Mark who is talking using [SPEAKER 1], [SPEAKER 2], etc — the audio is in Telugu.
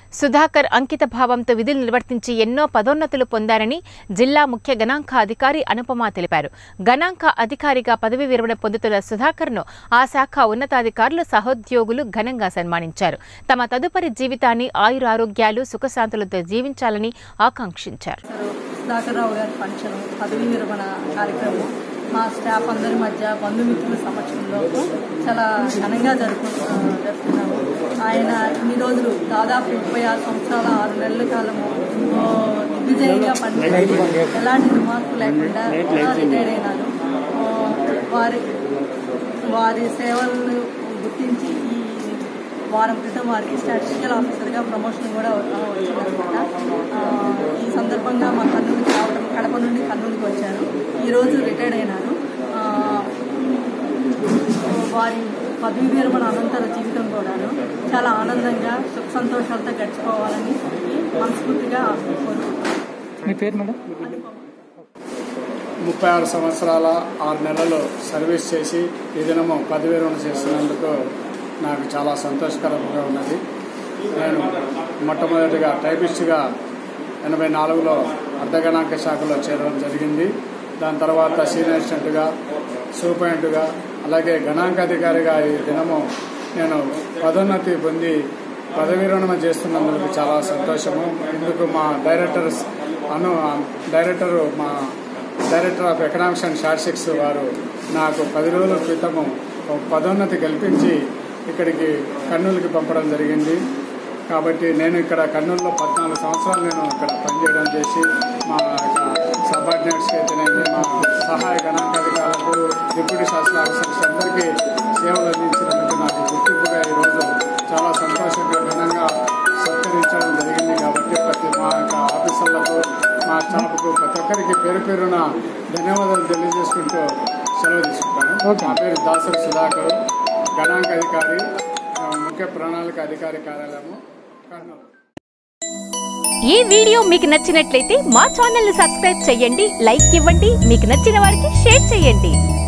[SPEAKER 1] సుధాకర్ అంకిత భావంతో విధులు నిర్వర్తించి ఎన్నో పదోన్నతులు పొందారని జిల్లా ముఖ్య గణాంక అధికారి అనుపమ తెలిపారు గణాంక అధికారిగా పదవి విరమణ పొందుతున్న సుధాకర్ను ఆ శాఖ ఉన్నతాధికారులు సహోద్యోగులు ఘనంగా సన్మానించారు తమ తదుపరి జీవితాన్ని ఆయురారోగ్యాలు సుఖశాంతులతో జీవించాలని ఆకాంక్షించారు
[SPEAKER 2] సుధాకర్రావు గారి ఫంక్షన్ పదవీ విరమణ కార్యక్రమం మా స్టాఫ్ అందరి మధ్య బంధుమిత్రుల సమక్షంలో చాలా ఘనంగా జరుపు జరుపుకున్నాము ఆయన ఇన్ని రోజులు దాదాపు ముప్పై ఆరు సంవత్సరాల ఆరు నెలల కాలము ఆ, దిగ్విజయంగా పనిచేసి ఎలాంటి రిమార్పు లేకుండా రిటైర్ అయినారు ఆ, వారి వారి సేవలను గుర్తించి ఈ వారం క్రితం వారికి స్టాటిస్టికల్ ఆఫీసర్గా ప్రమోషన్ కూడా వచ్చిందనమాట ఆ, ఈ సందర్భంగా మా కర్నూలుకి రావడం కడప నుండి కర్నూలుకి వచ్చారు ఈరోజు రిటైర్డ్ అయినారు ఆ, వారి పదవీ విరమణ అనంతర జీవితం కూడాను చాలా ఆనందంగా సుఖ సంతోషాలతో గడిచిపోవాలని మనస్ఫూర్తిగా కోరుకుంటున్నాను
[SPEAKER 3] మీ పేరు మేడం
[SPEAKER 4] ముప్పై ఆరు సంవత్సరాల ఆరు నెలలు సర్వీస్ చేసి ఈ దినము పదవి విరమణ చేస్తున్నందుకు నాకు చాలా సంతోషకరంగా ఉన్నది నేను మొట్టమొదటిగా టైపిస్ట్గా ఎనభై నాలుగులో అర్ధగణాంక శాఖలో చేరడం జరిగింది దాని తర్వాత సీనియర్ అసిస్టెంట్గా సూపరింటెంట్గా అలాగే గణాంకాధికారిగా ఈ దినము నేను పదోన్నతి పొంది పదవి విరమణ చేస్తున్నందుకు చాలా సంతోషము ఇందుకు మా డైరెక్టర్స్ అను డైరెక్టరు మా director of economics and statistics వారు నాకు పది రోజుల క్రితము ఒక పదోన్నతి కల్పించి ఇక్కడికి కర్నూలుకి పంపడం జరిగింది కాబట్టి నేను ఇక్కడ కర్నూలులో పద్నాలుగు సంవత్సరాలు నేను ఇక్కడ పనిచేయడం చేసి మా సబార్డినేట్స్కి అయితేనేమి మా సహాయ గణాంకాధికారులకు డిప్యూటీ శాసన ఆఫీసర్స్ అందరికీ సేవలు అందించినందుకు నాకు గుర్తింపుగా ఈరోజు చాలా సంతోషంగా ఘనంగా సత్కరించడం జరిగింది కాబట్టి ప్రతి మా యొక్క ఆఫీసర్లకు మా స్టాఫ్కు ప్రతి ఒక్కరికి పేరు పేరున ధన్యవాదాలు తెలియజేసుకుంటూ సెలవు తీసుకుంటాను నా పేరు దాసరి సుధాకర్ గణాంక అధికారి ఆ, ముఖ్య ప్రణాళిక అధికారి కార్యాలయము కర్నూలు
[SPEAKER 1] ఈ వీడియో మీకు నచ్చినట్లయితే మా ఛానల్ ని సబ్స్క్రైబ్ చేయండి లైక్ ఇవ్వండి మీకు నచ్చిన వారికి షేర్ చేయండి